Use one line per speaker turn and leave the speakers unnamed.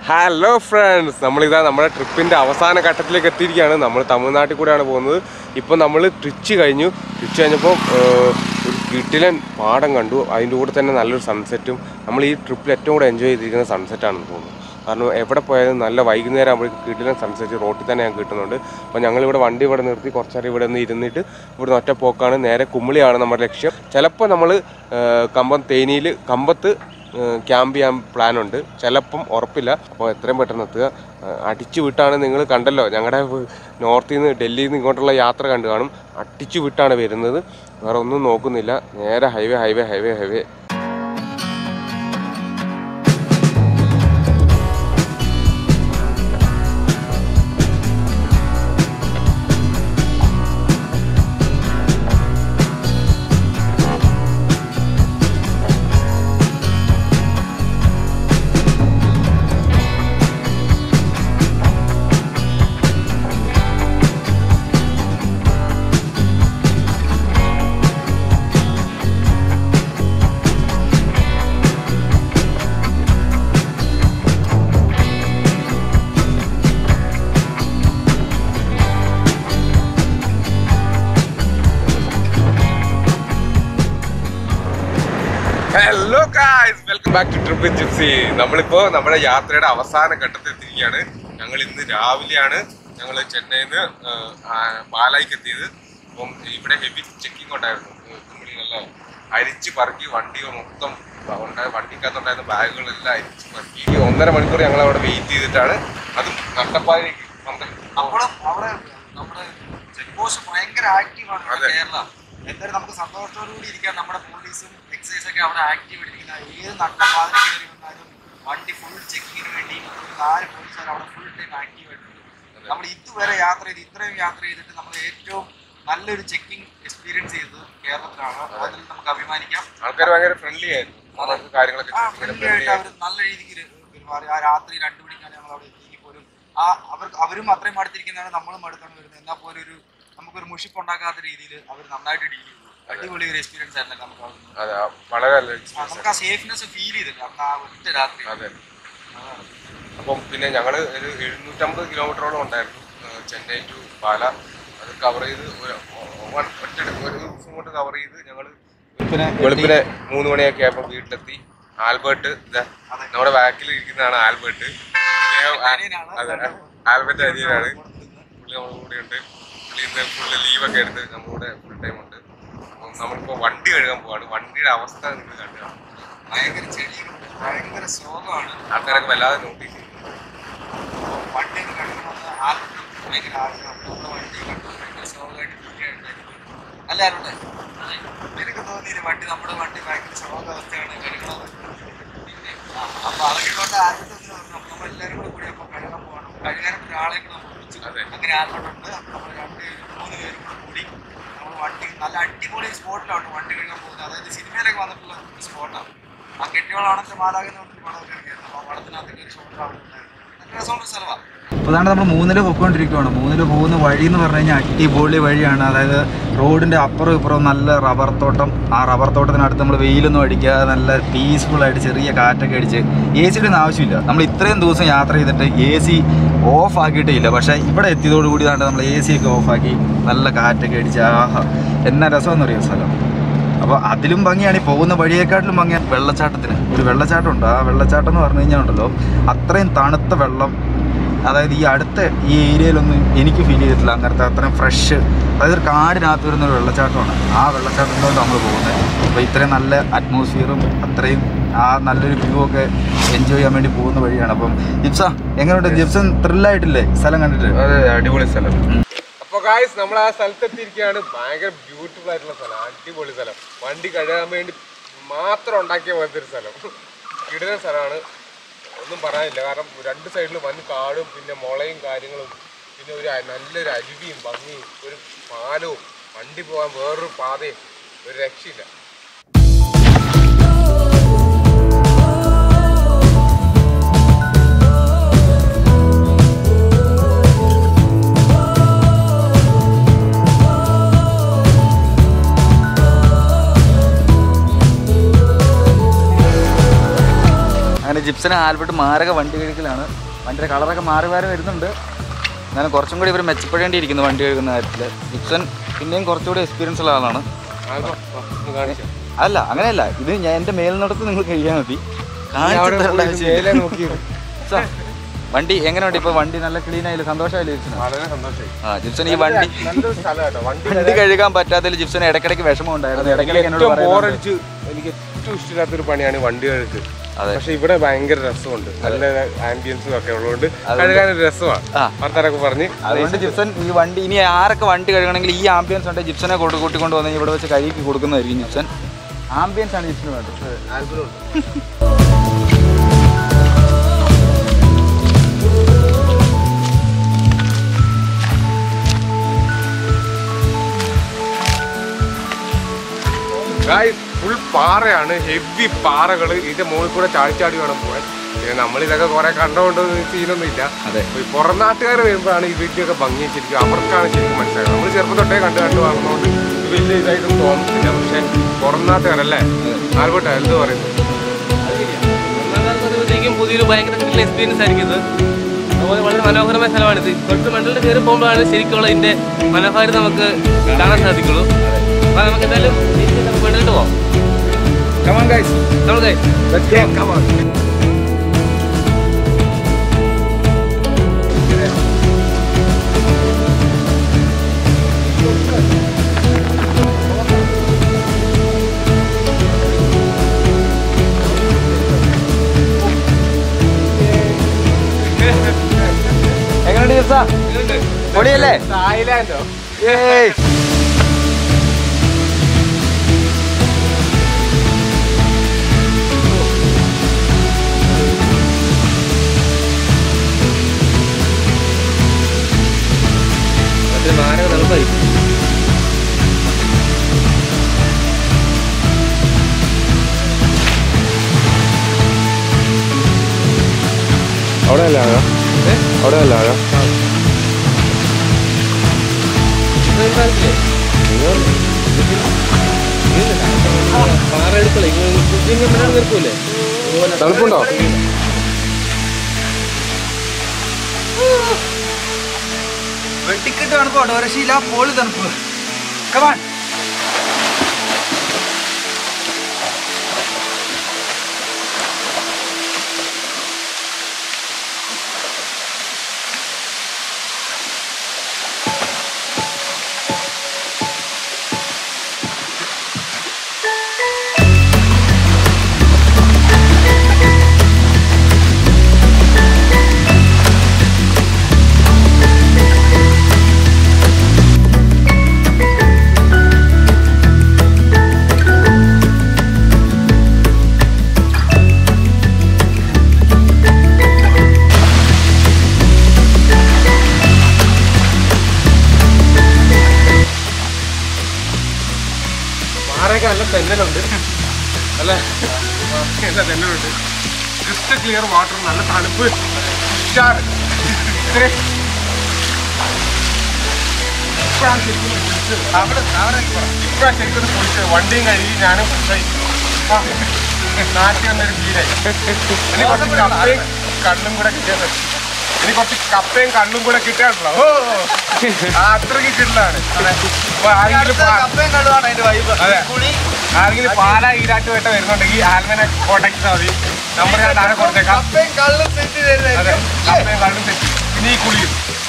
Hello friends നമ്മളിതാ നമ്മുടെ ട്രിപ്പിൻ്റെ അവസാന ഘട്ടത്തിലേക്ക് എത്തിയിരിക്കുകയാണ് നമ്മൾ തമിഴ്നാട്ടിൽ കൂടെയാണ് പോകുന്നത് ഇപ്പോൾ നമ്മൾ ട്രിച്ച് കഴിഞ്ഞു ട്രിച്ച് കഴിഞ്ഞപ്പോൾ ഏഹ്, ഒരു കിട്ടിലൻ പാടം കണ്ടു അതിൻ്റെ കൂടെ തന്നെ നല്ലൊരു സൺസെറ്റും നമ്മൾ ഈ ട്രിപ്പിൽ ഏറ്റവും കൂടെ എൻജോയ് ചെയ്തിരിക്കുന്ന സൺസെറ്റാണെന്ന് തോന്നുന്നു കാരണം എവിടെ പോയാലും നല്ല വൈകുന്നേരം ആകുമ്പോഴേക്കും കിട്ടിലൻ സൺസെറ്റ് റോട്ടിൽ തന്നെ ഞാൻ കിട്ടുന്നുണ്ട് അപ്പോൾ ഞങ്ങളിവിടെ വണ്ടി ഇവിടെ നിർത്തി കുറച്ചേരം ഇവിടെ നിന്ന് ഇരുന്നിട്ട് ഇവിടുന്ന് ഒറ്റ പോക്കാണ് നേരെ കുമിളിയാണ് നമ്മുടെ ലക്ഷ്യം ചിലപ്പോൾ നമ്മൾ കമ്പം തേനിയിൽ കമ്പത്ത് ക്യാമ്പ് ചെയ്യാൻ പ്ലാൻ ഉണ്ട് ചിലപ്പം ഉറപ്പില്ല അപ്പോൾ എത്രയും പെട്ടെന്ന് എത്തുക ഏഹ് അടിച്ചു വിട്ടാണ് നിങ്ങൾ കണ്ടല്ലോ ഞങ്ങളുടെ നോർത്തിൽ നിന്ന് ഡൽഹിയിൽ നിന്ന് ഇങ്ങോട്ടുള്ള യാത്ര കണ്ടു കാണും അടിച്ചു വിട്ടാണ് വരുന്നത് വേറെ ഒന്നും നോക്കുന്നില്ല നേരെ highway highway highway highway hello guys welcome back to trip gypsy നമ്മളിപ്പോ നമ്മുടെ യാത്രയുടെ അവസാന ഘട്ടത്തിൽ എത്തിയിരിക്കുകയാണ് ഞങ്ങൾ ഇന്ന് രാവിലെയാണ് ഞങ്ങൾ ചെന്നൈയിൽ നിന്ന് പാലായിക്ക് എത്തിയത് അപ്പം ഇവിടെ ഹെവി ചെക്കിംഗ് ഉണ്ടായിരുന്നു കുമ്മിളിലെല്ലാം അരിച്ച് പറക്കി വണ്ടി മൊത്തം ഉണ്ടായ വണ്ടിക്കകത്തുണ്ടായിരുന്ന ബാഗുകളെല്ലാം അരിച്ച് പറക്കി ഈ ഒന്നര മണിക്കൂർ ഞങ്ങൾ അവിടെ വെയിറ്റ് ചെയ്തിട്ടാണ് അതും നട്ടപ്പാലേക്ക്
അപ്പോഴും അവിടെ നമ്മുടെ ചെക്ക് പോസ്റ്റ് ഭയങ്കര ആക്റ്റീവാണ്
അതെ.
കേരള എന്തായാലും നമുക്ക് സന്തോഷത്തോടു കൂടി ഇരിക്കാൻ നമ്മുടെ പോലീസും എക്സൈസ് ഒക്കെ അവിടെ ആക്റ്റീവ് ഇരിക്കുന്ന ഏത് നട്ട പാതിരി കയറി വന്നാലും വണ്ടി ഫുൾ ചെക്കിങ്ങിന് വേണ്ടി ഒരു നാല് പോലീസുകാർ അവിടെ ഫുൾ ടൈം ആക്റ്റീവ് ആയിട്ടുണ്ട് നമ്മൾ ഇതുവരെ യാത്ര ചെയ്ത് ഇത്രയും യാത്ര ചെയ്തിട്ട് നമ്മൾ ഏറ്റവും നല്ലൊരു ചെക്കിംഗ് എക്സ്പീരിയൻസ് ചെയ്തത് കേരളത്തിലാണ് അതിൽ നമുക്ക് അഭിമാനിക്കാം
ആൾക്കാർ ഭയങ്കര ഫ്രണ്ട്ലി ആയിരുന്നു നമുക്ക് കാര്യങ്ങളൊക്കെ
ആ
ചോദിച്ച് ഇങ്ങനെ
ഫ്രണ്ട്ലി
friendly
ആയിട്ട് അവർ നല്ല രീതിക്ക് പെരുമാറി ആ രാത്രി രണ്ടു മണിക്കാണ് ഞങ്ങൾ അവിടെ എത്തിയെങ്കിൽ പോലും ആ അവർക്ക് അവരും അത്രയും അടുത്തിരിക്കുന്നതാണ് നമ്മളും അടുത്താണ് വരുന്നത് എന്നാൽ പോലും ഒരു നമുക്കൊരു മുഷിപ്പ് ഉണ്ടാക്കാത്ത രീതിയിൽ അവർ നന്നായിട്ട് ഡീൽ ചെയ്തു അടിപൊളി ഒരു എക്സ്പീരിയൻസ് ആയിരുന്നു നമുക്ക് അവിടെ നിന്ന്.
അതെ ആ, വളരെ നല്ല
ആ,
experience
നമുക്ക് ആ സേഫ്നെസ് ഫീൽ ചെയ്തില്ല അന്ന് ആ ഒറ്റ രാത്രി
അതെ അപ്പം പിന്നെ ഞങ്ങൾ ഒരു എഴുന്നൂറ്റമ്പത് കിലോമീറ്ററോളം ഉണ്ടായിരുന്നു ഏഹ് ചെന്നൈ ടു പാല അത് കവർ ചെയ്ത് ഒരു വൺ ഒറ്റ ഒരു ദിവസം കൊണ്ട് കവർ ചെയ്ത് ഞങ്ങൾ
വെളുപ്പിനെ
വെളുപ്പിനെ മൂന്ന് മണിയൊക്കെ ആയപ്പോൾ വീട്ടിലെത്തി ആൽബർട്ട് ഇതാ
അതെ.
നമ്മുടെ ബാക്കിൽ ഇരിക്കുന്നതാണ് ആൽബർട്ട് അദ്ദേഹം ആ-
അനിയനാണ്.
അതെ ആൽബർട്ട് അനിയനാണ് പുള്ളി നമ്മുടെ കൂടെ ഉണ്ട് പുള്ളി ഇന്ന് ഫുള്ള് ലീവൊക്കെ എടുത്ത് നമ്മുടെ കൂടെ ഫുൾ ടൈം ഉണ്ട് അപ്പം നമ്മളിപ്പോൾ വണ്ടി കഴുകാൻ പോവാണ് വണ്ടിയുടെ അവസ്ഥ നിങ്ങൾ കണ്ടു കാണും.
ഭയങ്കര ചെടികളും ഭയങ്കര ശോകമാണ്
ആൾക്കാരൊക്കെ വല്ലാതെ നോട്ടീസ് ചെയ്തു
വണ്ടി കണ്ടുകൊണ്ട് ആർക്കും ഭയങ്കര ആഗ്രഹം നമ്മുടെ വണ്ടി കണ്ടു ഭയങ്കര ശോകമായിട്ട് ഇരിക്കുകയുണ്ടായിരുന്നു അല്ല ആരുണ്ട് എനിക്ക് തോന്നിയില്ല വണ്ടി നമ്മുടെ വണ്ടി ഭയങ്കര ശോകാവസ്ഥയാണ് കഴുകണമെന്ന് പിന്നെ ആ, അപ്പൊ അതൊക്കെ കൊണ്ട് ആദ്യത്തെ ദിവസം നമ്മൾ നമ്മളെല്ലാവരും കൂടെ കൂടി അപ്പൊ കഴുകാൻ പോകണം കഴുകാനായിട്ട് ഒരാളെ കൂടെ നമ്മൾ വിളിച്ചു
അതെ.
അങ്ങനെ ആൾക്കുണ്ട് നമ്മൾ രണ്ട് മൂന്ന് പേരും കൂടെ കൂടി നമ്മൾ വണ്ടി നല്ല അടിപൊളി സ്പോട്ടിലാണ് വണ്ടി കഴുകാൻ പോകുന്നത് അതായത് സിനിമയിലൊക്കെ വന്നിട്ടുള്ള ഒരു സ്പോട്ടാണ് ആ കെട്ടിയോളാണെങ്കിൽ മാതാകുന്ന ഒരു പടമൊക്കെ ഇറങ്ങിയിരുന്നു അപ്പോൾ പടത്തിനകത്തൊക്കെ ഒരു ഷോട്ട് അവിടെ ഉണ്ടായിരുന്നു നല്ല രസമുള്ള സ്ഥലമാണ്
അപ്പോൾ അതാണ് നമ്മൾ മൂന്നില് പൊയ്ക്കൊണ്ടിരിക്കുകയാണ് മൂന്നില് പോകുന്ന വഴി എന്ന് പറഞ്ഞു കഴിഞ്ഞാൽ അടിപൊളി വഴിയാണ് അതായത് റോഡിൻ്റെ അപ്പുറം ഇപ്പുറം നല്ല റബ്ബർ തോട്ടം ആ റബ്ബർ തോട്ടത്തിനടുത്ത് നമ്മൾ വെയിലൊന്നും അടിക്കാതെ നല്ല പീസ്ഫുൾ ആയിട്ട് ചെറിയ കാറ്റൊക്കെ അടിച്ച് എ സിയുടെ ഒന്നും ആവശ്യമില്ല നമ്മൾ ഇത്രയും ദിവസം യാത്ര ചെയ്തിട്ട് എ സി ഓഫ് ആക്കിയിട്ടേ ഇല്ല പക്ഷേ ഇവിടെ എത്തിയതോട് കൂടി ദാണ്ട് നമ്മൾ എ സി ഒക്കെ ഓഫാക്കി നല്ല കാറ്റൊക്കെ അടിച്ച് ആഹാ എന്നാ രസമെന്നറിയോ സ്ഥലം അപ്പോൾ അതിലും ഭംഗിയാണ് ഈ പോകുന്ന വഴിയേക്കാട്ടിലും ഭംഗിയാണ് വെള്ളച്ചാട്ടത്തിന് ഒരു വെള്ളച്ചാട്ടം ഉണ്ട് ആ വെള്ളച്ചാട്ടം എന്ന് പറഞ്ഞു കഴിഞ്ഞാൽ ഉണ്ടല്ലോ അത്രയും തണുത്ത വെള്ളം അതായത് ഈ അടുത്ത ഈ ഏരിയയിലൊന്നും എനിക്ക് ഫീൽ ചെയ്തിട്ടില്ല അങ്ങനത്തെ അത്രയും ഫ്രഷ് അതായത് ഒരു കാടിനകത്ത് വരുന്ന ഒരു വെള്ളച്ചാട്ടമാണ് ആ വെള്ളച്ചാട്ടത്തിലോട്ട് നമ്മൾ പോകുന്നത് അപ്പോൾ ഇത്രയും നല്ല അറ്റ്മോസ്ഫിയറും അത്രയും ആ നല്ലൊരു വ്യൂ ഒക്കെ എൻജോയ് ചെയ്യാൻ വേണ്ടി പോകുന്ന വഴിയാണ് അപ്പം ജിപ്സ എങ്ങനെയുണ്ട് ജിപ്സൺ ത്രില്ലായിട്ടില്ലേ സ്ഥലം കണ്ടിട്ട്
അതെ അടിപൊളി സ്ഥലം അപ്പൊ ഗായ്സ് നമ്മൾ ആ സ്ഥലത്തെത്തിയിരിക്കുകയാണ് ഭയങ്കര ബ്യൂട്ടിഫുൾ ആയിട്ടുള്ള സ്ഥലം അടിപൊളി സ്ഥലം വണ്ടി കഴുകാൻ വേണ്ടി മാത്രം ഉണ്ടാക്കിയ പോലത്തെ ഒരു സ്ഥലം കിടുന്ന സ്ഥലമാണ് ഒന്നും പറയാനില്ല കാരണം രണ്ട് സൈഡിൽ വൻ കാടും പിന്നെ മുളയും കാര്യങ്ങളും പിന്നെ ഒരു അ- നല്ലൊരു അരുവിയും ഭംഗിയും ഒരു പാലവും വണ്ടി പോകാൻ വേറൊരു പാതയും ഒരു രക്ഷയില്ല
ജിപ്സന് ആൽബർട്ട് മാരക വണ്ടി കഴുകലാണ് വണ്ടിയുടെ കളറൊക്കെ മാറി മാറി വരുന്നുണ്ട് എന്നാലും കുറച്ചും കൂടി ഇവർ മെച്ചപ്പെടേണ്ടിയിരിക്കുന്നു വണ്ടി കഴുകുന്ന കാര്യത്തിൽ ജിപ്സൺ പിന്നെയും കുറച്ചുകൂടി എക്സ്പീരിയൻസ് ഉള്ള ആളാണ്
കാണിച്ചു
അല്ല അങ്ങനെയല്ല ഇത് ഞാൻ എൻ്റെ മേൽനടത്ത് നിങ്ങൾ കഴിയാൻ മതി കാണിച്ച്
അവിടെ
തരേണ്ട
പോയിട്ട്
ആവശ്യമില്ല.
മേലെ നോക്കിയത്.
സോ, വണ്ടി എങ്ങനെയുണ്ട് ഇപ്പൊ വണ്ടി നല്ല ക്ലീൻ ആയില്ല സന്തോഷമായില്ലേ ജിപ്സന്
വളരെ സന്തോഷമായി
ആ ജിപ്സൺ ഈ വണ്ടി
നല്ലൊരു സ്ഥലം കേട്ടോ വണ്ടി
വണ്ടി കഴുകാൻ പറ്റാത്തതിൽ ജിപ്സന് ഇടയ്ക്കിടയ്ക്ക് വിഷമം ഉണ്ടായിരുന്നു ഇടയ്ക്കിടയ്ക്ക് എന്നോട്
ഏറ്റവും
പറയുന്നുണ്ട്.
ബോറടിച്ച് എനിക്ക് ഏറ്റവും ഇഷ്ടമില്ലാത്തൊരു പണിയാണ് വണ്ടി കഴുക്ക്
അതെ.
പക്ഷെ ഇവിടെ ഭയങ്കര രസമുണ്ട് നല്ല ആംബിയൻസും ഒക്കെ ഉള്ളതുകൊണ്ട് കഴുകാനൊരു രസമാണ്
ആ.
വർത്താനൊക്കെ പറഞ്ഞ്
അതുകൊണ്ട് ജിപ്സൺ ഈ വണ്ടി ഇനി ആരൊക്കെ വണ്ടി കഴുകണമെങ്കിൽ ഈ ആംബിയൻസ് ഉണ്ടെങ്കിൽ ജിപ്സനെ കൊണ്ട് കൂട്ടിക്കൊണ്ട് വന്ന് ഇവിടെ വെച്ച് കഴുകി കൊടുക്കുന്നതായിരിക്കും ജിപ്സൺ ആംബിയൻസ് ആണ് ജിപ്സന് വേണ്ടത്
ഫുൾ പാറയാണ് ഹെവി പാറകൾ ഇതിന്റെ മുകളിൽ കൂടെ ചാടി ചാടി വേണം പോകാൻ പിന്നെ നമ്മളിതൊക്കെ കുറെ കണ്ടുകൊണ്ട് സീനൊന്നും ഇല്ല
അതെ.
ഈ പുറം നാട്ടുകാർ വരുമ്പോഴാണ് ഇതിന്റെയൊക്കെ ഭംഗി ശരിക്കും അവർക്കാണ് ശരിക്കും മനസ്സിലായത് നമ്മൾ ചെറുപ്പം തൊട്ടേ കണ്ടു കണ്ടു വളർന്നുകൊണ്ട് ഇത് വലിയ ഇതായിട്ടൊന്നും തോന്നുന്നില്ല പക്ഷെ പുറം നാട്ടുകാരല്ലേ ആൽബർട്ട് എന്ത് പറയുന്നു
പറയുമ്പോഴത്തേക്കും പുതിയൊരു ഭയങ്കര ത്രില്ലിംഗ് എക്സ്പീരിയൻസ് ആയിരിക്കും ഇത് അതുപോലെ വളരെ മനോഹരമായ സ്ഥലമാണിത് കുറച്ച് മണ്ഡലത്തിൽ കയറി പോകുമ്പോഴാണ് ശരിക്കുള്ള ഇതിന്റെ മനോഹാരിത നമുക്ക് കാണാൻ സാധിക്കുള്ളൂ അപ്പൊ നമുക്ക് എന്തായാലും മണ്ഡലിട്ട് പോവാം
Come on, guys.
നമുക്ക്
Let's go. Come on. എങ്ങനെയുണ്ട് ജിപ്സ പൊളിയല്ലേ
തായ്ലാൻഡോ
ഏയ്
അത് മാരക തണുപ്പായിരിക്കും
അവിടെ അല്ല അവിടെ അല്ല
പാറ എടുക്കളെ ഇങ്ങനെ നിൽക്കൂലേ
തണുപ്പുണ്ടോ
വെട്ടിക്കെട്ട് തണുപ്പോ ഡോരശീല പോളി തണുപ്പ് കമാൺ
പാറയൊക്കെ നല്ല തെന്നലുണ്ട് നല്ല നല്ല തെന്നലുണ്ട് ക്രിസ്റ്റൽ ക്ലിയർ വാട്ടർ നല്ല തണുപ്പ് ഉഷാർ ഇത്രയും ഇപ്പോഴാണ് ശരിക്കും ഒന്ന് കുളിച്ചത്. ഇപ്പോഴാണ് ശരിക്കും ഒന്ന് കുളിച്ചത് വണ്ടിയും കഴുകി ഞാനും ഫ്രഷായി ആ, നാട്ടിൽ വന്നൊരു ഫീലായി ഇനി കുറച്ച് കപ്പയും കണ്ണും കൂടെ കിട്ടിയാൽ മതി. ഇനി കുറച്ച് കപ്പയും കണ്ണും കൂടെ കിട്ടാനുണ്ടല്ലോ ഓ ആ, അത്രയ്ക്ക് കിട്ടലാണ് അപ്പൊ ആരെങ്കിലും പാ- അതെ. ആരെങ്കിലും പാലാ ഈരാട്ട് വേട്ട വരുന്നുണ്ടെങ്കിൽ ആൽമനെ കോണ്ടാക്ട് ചെയ്താൽ മതി നമ്പർ ഞാൻ താഴെ കൊടുത്തേക്കാം അതെ കപ്പയും കള്ളും സെറ്റ് പിന്നെ ഈ കുളിയും